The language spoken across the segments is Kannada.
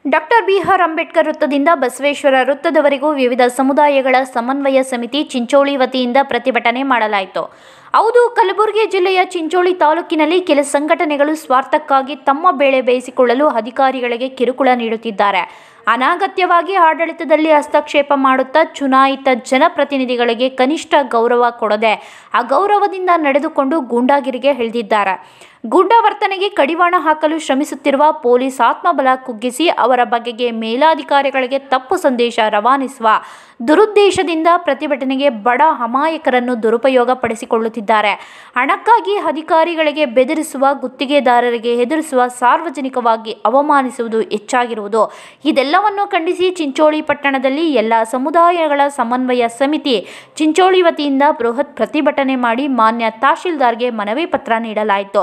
ಡಾಕ್ಟರ್ ಬಿಆರ್ ಅಂಬೇಡ್ಕರ್ ವೃತ್ತದಿಂದ ಬಸವೇಶ್ವರ ವೃತ್ತದವರೆಗೂ ವಿವಿಧ ಸಮುದಾಯಗಳ ಸಮನ್ವಯ ಸಮಿತಿ ಚಿಂಚೋಳಿ ವತಿಯಿಂದ ಪ್ರತಿಭಟನೆ ಮಾಡಲಾಯಿತು ಹೌದು ಕಲಬುರಗಿ ಜಿಲ್ಲೆಯ ಚಿಂಚೋಳಿ ತಾಲೂಕಿನಲ್ಲಿ ಕೆಲ ಸಂಘಟನೆಗಳು ಸ್ವಾರ್ಥಕ್ಕಾಗಿ ತಮ್ಮ ಬೇಳೆ ಬೇಯಿಸಿಕೊಳ್ಳಲು ಅಧಿಕಾರಿಗಳಿಗೆ ಕಿರುಕುಳ ನೀಡುತ್ತಿದ್ದಾರೆ ಅನಾಗತ್ಯವಾಗಿ ಆಡಳಿತದಲ್ಲಿ ಹಸ್ತಕ್ಷೇಪ ಮಾಡುತ್ತಾ ಚುನಾಯಿತ ಜನಪ್ರತಿನಿಧಿಗಳಿಗೆ ಕನಿಷ್ಠ ಗೌರವ ಕೊಡದೆ ಅಗೌರವದಿಂದ ನಡೆದುಕೊಂಡು ಗೂಂಡಾಗಿರಿಗೆ ಇಳಿದಿದ್ದಾರೆ ಗೂಂಡಾ ವರ್ತನೆಗೆ ಕಡಿವಾಣ ಹಾಕಲು ಶ್ರಮಿಸುತ್ತಿರುವ ಪೊಲೀಸ್ ಆತ್ಮಬಲ ಕುಗ್ಗಿಸಿ ಅವರ ಬಗೆಗೆ ಮೇಲಾಧಿಕಾರಿಗಳಿಗೆ ತಪ್ಪು ಸಂದೇಶ ರವಾನಿಸುವ ದುರುದ್ದೇಶದಿಂದ ಪ್ರತಿಭಟನೆಗೆ ಬಡ ಅಮಾಯಕರನ್ನು ದುರುಪಯೋಗ ಪಡಿಸಿಕೊಳ್ಳುತ್ತಿದ್ದಾರೆ ಹಣಕ್ಕಾಗಿ ಅಧಿಕಾರಿಗಳಿಗೆ ಬೆದರಿಸುವ ಗುತ್ತಿಗೆದಾರರಿಗೆ ಹೆದರಿಸುವ ಸಾರ್ವಜನಿಕವಾಗಿ ಅವಮಾನಿಸುವುದು ಹೆಚ್ಚಾಗಿರುವುದು ಇದೆಲ್ಲವನ್ನು ಖಂಡಿಸಿ ಚಿಂಚೋಳಿ ಪಟ್ಟಣದಲ್ಲಿ ಎಲ್ಲ ಸಮುದಾಯಗಳ ಸಮನ್ವಯ ಸಮಿತಿ ಚಿಂಚೋಳಿ ವತಿಯಿಂದ ಬೃಹತ್ ಪ್ರತಿಭಟನೆ ಮಾಡಿ ಮಾನ್ಯ ತಹಶೀಲ್ದಾರ್ಗೆ ಮನವಿ ಪತ್ರ ನೀಡಲಾಯಿತು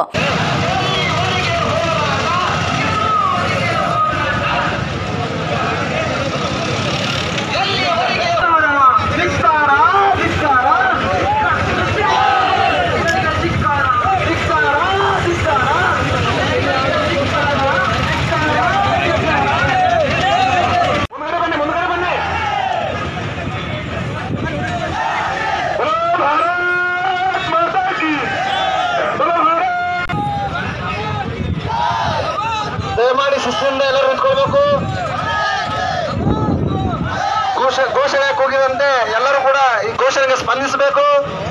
ಧಿಕ್ಕಾರ ಧಿಕ್ಕಾರ ಧಿಕ್ಕಾರ ಧಿಕ್ಕಾರ ಧಿಕ್ಕಾರ ಮುಂದ್ಗಡೆ ಬನ್ನಿ ಮುಂದ್ಗಡೆ ಬನ್ನಿ ಬಲೋ ಭಾರತ್ ಮಾತಾ ಕಿ ಬಲೋ ಭಾರತ್ ದಯಮಾಡಿ ಶಿಸ್ತಿನಿಂದ ಎಲ್ಲರೂ ನಿಂತ್ಕೊಳ್ಬೇಕು ಘೋಷ ಘೋಷಣೆ ಕೂಗಿದಂತೆ ಎಲ್ಲರೂ ಕೂಡ ಈ ಘೋಷಣೆಗೆ ಸ್ಪಂದಿಸಬೇಕು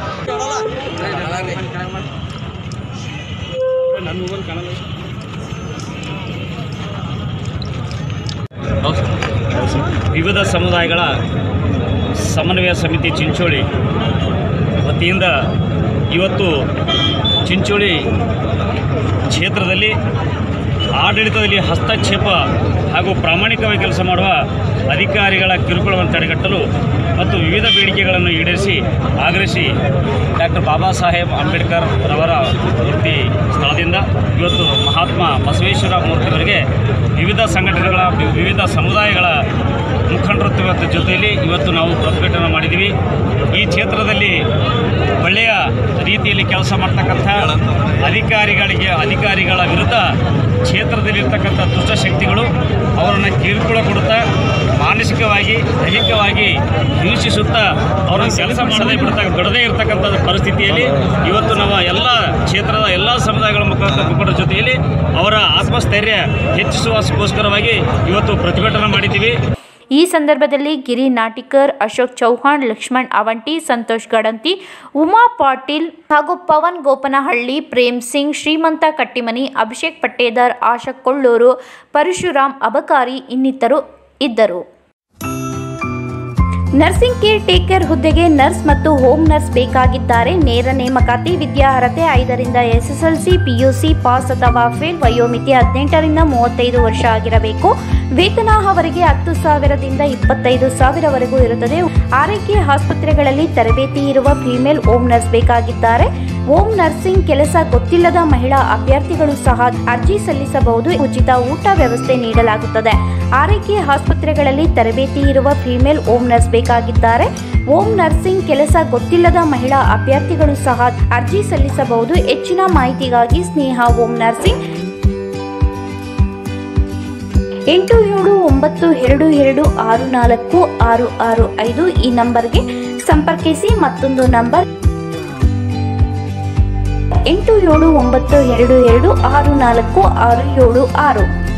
ವಿವಿಧ ಸಮುದಾಯಗಳ ಸಮನ್ವಯ ಸಮಿತಿ ಚಿಂಚೋಳಿ ವತಿಯಿಂದ ಇವತ್ತು ಚಿಂಚೋಳಿ ಕ್ಷೇತ್ರದಲ್ಲಿ ಆಡಳಿತದಲ್ಲಿ ಹಸ್ತಕ್ಷೇಪ ಹಾಗೂ ಪ್ರಾಮಾಣಿಕವಾಗಿ ಕೆಲಸ ಮಾಡುವ ಅಧಿಕಾರಿಗಳ ಕಿರುಕುಳವನ್ನು ತಡೆಗಟ್ಟಲು ಮತ್ತು ವಿವಿಧ ಬೇಡಿಕೆಗಳನ್ನು ಈಡೇರಿಸಿ ಆಗ್ರಹಿಸಿ ಡಾಕ್ಟರ್ ಬಾಬಾ ಸಾಹೇಬ್ ಅಂಬೇಡ್ಕರ್ ರವರ ಮೂರ್ತಿ ಸ್ಥಳದಿಂದ ಇವತ್ತು ಮಹಾತ್ಮ ಬಸವೇಶ್ವರ ಮೂರ್ತಿಯವರಿಗೆ ವಿವಿಧ ಸಂಘಟನೆಗಳ ವಿವಿಧ ಸಮುದಾಯಗಳ ಮುಖಂಡರ ಇವತ್ತು ಜೊತೆಯಲ್ಲಿ ಇವತ್ತು ನಾವು ಪ್ರತಿಭಟನೆ ಮಾಡಿದ್ದೀವಿ ಈ ಕ್ಷೇತ್ರದಲ್ಲಿ ಒಳ್ಳೆಯ ರೀತಿಯಲ್ಲಿ ಕೆಲಸ ಮಾಡ್ತಕ್ಕಂಥ ಅಧಿಕಾರಿಗಳಿಗೆ ಅಧಿಕಾರಿಗಳ ವಿರುದ್ಧ ಕ್ಷೇತ್ರದಲ್ಲಿರ್ತಕ್ಕಂಥ ದುಷ್ಟಶಕ್ತಿಗಳು ಅವರನ್ನು ಕಿರುಕುಳ ಕೊಡುತ್ತಾ ಮಾನಸಿಕವಾಗಿ ದೈಹಿಕವಾಗಿ ಹಿಂಸಿಸುತ್ತಾ ಅವರನ್ನು ಕೆಲಸ ಮಾಡದೇ ಬಿಡ್ತಾ ಬಿಡದೇ ಇರತಕ್ಕಂಥ ಪರಿಸ್ಥಿತಿಯಲ್ಲಿ ಇವತ್ತು ನಮ್ಮ ಎಲ್ಲ ಕ್ಷೇತ್ರದ ಎಲ್ಲ ಸಮುದಾಯಗಳ ಮುಖಂಡ ಮುಖಂಡರ ಜೊತೆಯಲ್ಲಿ ಅವರ ಆತ್ಮಸ್ಥೈರ್ಯ ಹೆಚ್ಚಿಸುವಗೋಸ್ಕರವಾಗಿ ಇವತ್ತು ಪ್ರತಿಭಟನೆ ಮಾಡಿದ್ದೀವಿ ಈ ಸಂದರ್ಭದಲ್ಲಿ ಗಿರಿ ನಾಟಿಕರ್ ಅಶೋಕ್ ಚೌಹಾಣ್ ಲಕ್ಷ್ಮಣ್ ಅವಂಟಿ ಸಂತೋಷ್ ಗಡಂತಿ ಉಮಾ ಪಾಟೀಲ್ ಹಾಗೂ ಪವನ್ ಗೋಪನಹಳ್ಳಿ ಪ್ರೇಮ್ ಸಿಂಗ್ ಶ್ರೀಮಂತ ಕಟ್ಟಿಮನಿ ಅಭಿಷೇಕ್ ಪಟ್ಟೇದರ್ ಆಶಾ ಕೊಳ್ಳೂರು ಪರಶುರಾಮ್ ಅಬಕಾರಿ ಇನ್ನಿತರು ಇದ್ದರು ನರ್ಸಿಂಗ್ ಕೇರ್ ಟೇಕರ್ ಹುದ್ದೆಗೆ ನರ್ಸ್ ಮತ್ತು ಹೋಮ್ ನರ್ಸ್ ಬೇಕಾಗಿದ್ದಾರೆ ನೇರ ನೇಮಕಾತಿ ವಿದ್ಯಾರ್ಹತೆ ಐದರಿಂದ ಎಸ್ಎಸ್ಎಲ್ಸಿ ಪಿಯುಸಿ ಪಾಸ್ ಅಥವಾ ಫೇಲ್ ವಯೋಮಿತಿ ಹದಿನೆಂಟರಿಂದ ಮೂವತ್ತೈದು ವರ್ಷ ಆಗಿರಬೇಕು ವೇತನ ಅವರಿಗೆ ಹತ್ತು ಸಾವಿರದಿಂದ ಇಪ್ಪತ್ತೈದು ಸಾವಿರವರೆಗೂ ಇರುತ್ತದೆ ಆರೈಕೆ ಆಸ್ಪತ್ರೆಗಳಲ್ಲಿ ತರಬೇತಿ ಇರುವ ಫಿಮೇಲ್ ಹೋಮ್ ನರ್ಸ್ ಬೇಕಾಗಿದ್ದಾರೆ ಹೋಮ್ ನರ್ಸಿಂಗ್ ಕೆಲಸ ಗೊತ್ತಿಲ್ಲದ ಮಹಿಳಾ ಅಭ್ಯರ್ಥಿಗಳು ಸಹ ಅರ್ಜಿ ಸಲ್ಲಿಸಬಹುದು ಉಚಿತ ಊಟ ವ್ಯವಸ್ಥೆ ನೀಡಲಾಗುತ್ತದೆ ಆರೈಕೆ ಆಸ್ಪತ್ರೆಗಳಲ್ಲಿ ತರಬೇತಿ ಇರುವ ಫಿಮೇಲ್ ಹೋಮ್ ನರ್ಸ್ ಬೇಕಾಗಿದ್ದಾರೆ ಹೋಮ್ ನರ್ಸಿಂಗ್ ಕೆಲಸ ಗೊತ್ತಿಲ್ಲದ ಮಹಿಳಾ ಅಭ್ಯರ್ಥಿಗಳು ಸಹ ಅರ್ಜಿ ಸಲ್ಲಿಸಬಹುದು ಹೆಚ್ಚಿನ ಮಾಹಿತಿಗಾಗಿ ಸ್ನೇಹ ಹೋಮ್ ನರ್ಸಿಂಗ್ ಎಂಟು ಏಳು ಒಂಬತ್ತು ಎರಡು ಎರಡು ಆರು ನಾಲ್ಕು ಆರು ಆರು ಐದು ಈ ನಂಬರ್ಗೆ ಸಂಪರ್ಕಿಸಿ ಮತ್ತೊಂದು ನಂಬರ್ ಎಂಟು ಏಳು ಒಂಬತ್ತು ಎರಡು ಎರಡು ಆರು ನಾಲ್ಕು ಆರು ಏಳು ಆರು